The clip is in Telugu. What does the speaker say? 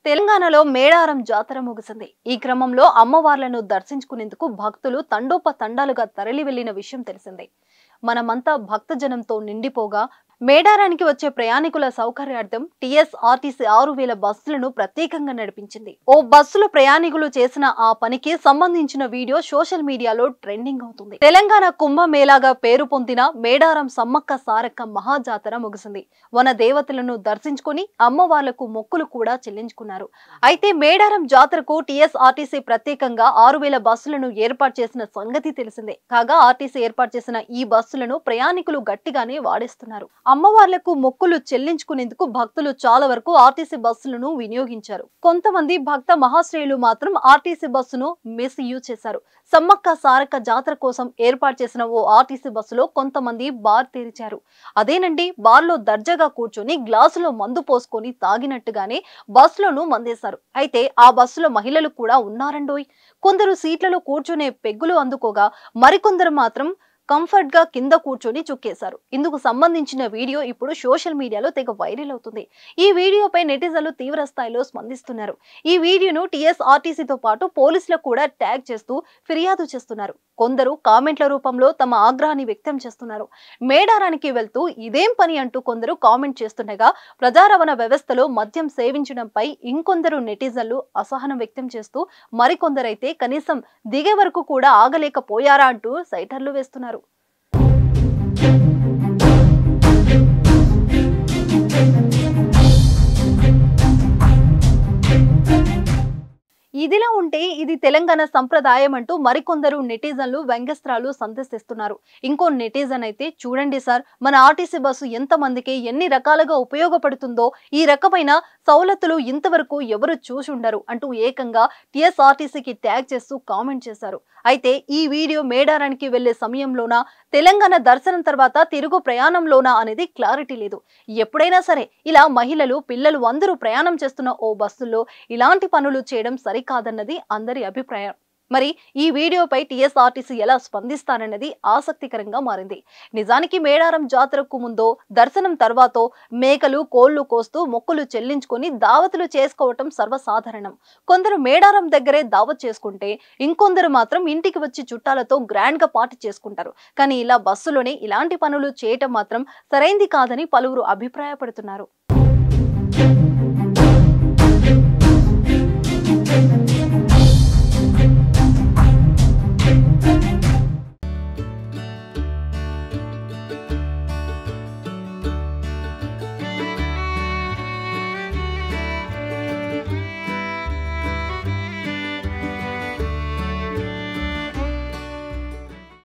తెలంగాణలో మేడారం జాతర ముగిసింది ఈ క్రమంలో అమ్మవార్లను దర్శించుకునేందుకు భక్తులు తండోపతండాలుగా తరలి వెళ్లిన విషయం తెలిసిందే మనమంతా భక్తజనంతో నిండిపోగా మేడారానికి వచ్చే ప్రయాణికుల సౌకర్యార్థం టీఎస్ఆర్టీసీ ఆరు వేల బస్సులను ప్రత్యేకంగా నడిపించింది ఓ బస్సులో ప్రయాణికులు చేసిన ఆ పనికి సంబంధించిన వీడియో సోషల్ మీడియాలో ట్రెండింగ్ అవుతుంది తెలంగాణ కుంభమేళాగా పేరు పొందిన మేడారం సమ్మక్క సారక్క మహాజాతర ముగిసింది వన దేవతలను దర్శించుకుని అమ్మవార్లకు మొక్కులు కూడా చెల్లించుకున్నారు అయితే మేడారం జాతరకు టీఎస్ఆర్టీసీ ప్రత్యేకంగా ఆరు వేల బస్సులను ఏర్పాటు చేసిన సంగతి తెలిసిందే కాగా ఆర్టీసీ ఏర్పాటు చేసిన ఈ బస్సులను ప్రయాణికులు గట్టిగానే వాడేస్తున్నారు అమ్మవార్లకు మొక్కులు చెల్లించుకునేందుకు భక్తులు చాలా వరకు ఆర్టీసీ బస్సులను వినియోగించారు కొంతమంది భక్త మహాశ్రేయులు మాత్రం ఆర్టీసీ బస్సును మిస్ యూజ్ చేశారు సమ్మక్క సారక్క జాతర కోసం ఏర్పాటు చేసిన ఓ ఆర్టీసీ బస్సులో కొంతమంది బార్ తెరిచారు అదేనండి బార్లో దర్జాగా కూర్చొని గ్లాసులో మందు పోసుకొని తాగినట్టుగానే బస్సులోనూ మందేశారు అయితే ఆ బస్సులో మహిళలు కూడా ఉన్నారండోయ్ కొందరు సీట్లలో కూర్చునే పెగ్గులు అందుకోగా మరికొందరు మాత్రం కంఫర్ట్ గా కింద కూర్చొని చుక్కేశారు ఇందుకు సంబంధించిన వీడియో ఇప్పుడు సోషల్ మీడియాలో తెగ వైరల్ అవుతుంది ఈ వీడియోపై నెటిజన్లు తీవ్ర స్థాయిలో స్పందిస్తున్నారు ఈ వీడియోను టీఎస్ఆర్టీసీతో పాటు పోలీసులకు కూడా ట్యాగ్ చేస్తూ ఫిర్యాదు చేస్తున్నారు కొందరు కామెంట్ల రూపంలో తమ ఆగ్రహాన్ని వ్యక్తం చేస్తున్నారు మేడారానికి వెళ్తూ ఇదేం పని అంటూ కొందరు కామెంట్ చేస్తుండగా ప్రజారవాణా వ్యవస్థలో మద్యం సేవించడంపై ఇంకొందరు నెటిజన్లు అసహనం వ్యక్తం చేస్తూ మరికొందరైతే కనీసం దిగే వరకు కూడా ఆగలేకపోయారా అంటూ సైటర్లు వేస్తున్నారు ఇదిలా ఉంటే ఇది తెలంగాణ సంప్రదాయం అంటూ మరికొందరు నెటిజన్లు వ్యంగ్యస్త్రాలు సందర్శిస్తున్నారు ఇంకో నెటిజన్ అయితే చూడండి సార్ మన ఆర్టీసీ బస్సు ఎంత మందికి ఎన్ని రకాలుగా ఉపయోగపడుతుందో ఈ రకమైన సౌలతులు ఇంతవరకు ఎవరు చూసి ఉండరు అంటూ ఏకంగా టీఎస్ఆర్టీసీకి ట్యాగ్ చేస్తూ కామెంట్ చేశారు అయితే ఈ వీడియో మేడారానికి వెళ్లే సమయంలోనా తెలంగాణ దర్శనం తర్వాత తిరుగు ప్రయాణంలోనా అనేది క్లారిటీ లేదు ఎప్పుడైనా సరే ఇలా మహిళలు పిల్లలు అందరూ ప్రయాణం చేస్తున్న ఓ బస్సుల్లో ఇలాంటి పనులు చేయడం సరికాదన్నది అందరి అభిప్రాయం మరి ఈ వీడియోపై టీఎస్ఆర్టీసీ ఎలా స్పందిస్తారన్నది ఆసక్తికరంగా మారింది నిజానికి మేడారం జాతరకు ముందో దర్శనం తర్వాతో మేకలు కోళ్లు కోస్తూ మొక్కులు చెల్లించుకొని దావతులు చేసుకోవటం సర్వసాధారణం కొందరు మేడారం దగ్గరే దావత్ చేసుకుంటే ఇంకొందరు మాత్రం ఇంటికి వచ్చి చుట్టాలతో గ్రాండ్ గా పార్టీ చేసుకుంటారు కానీ ఇలా బస్సులోనే ఇలాంటి పనులు చేయటం మాత్రం సరైంది కాదని పలువురు అభిప్రాయపడుతున్నారు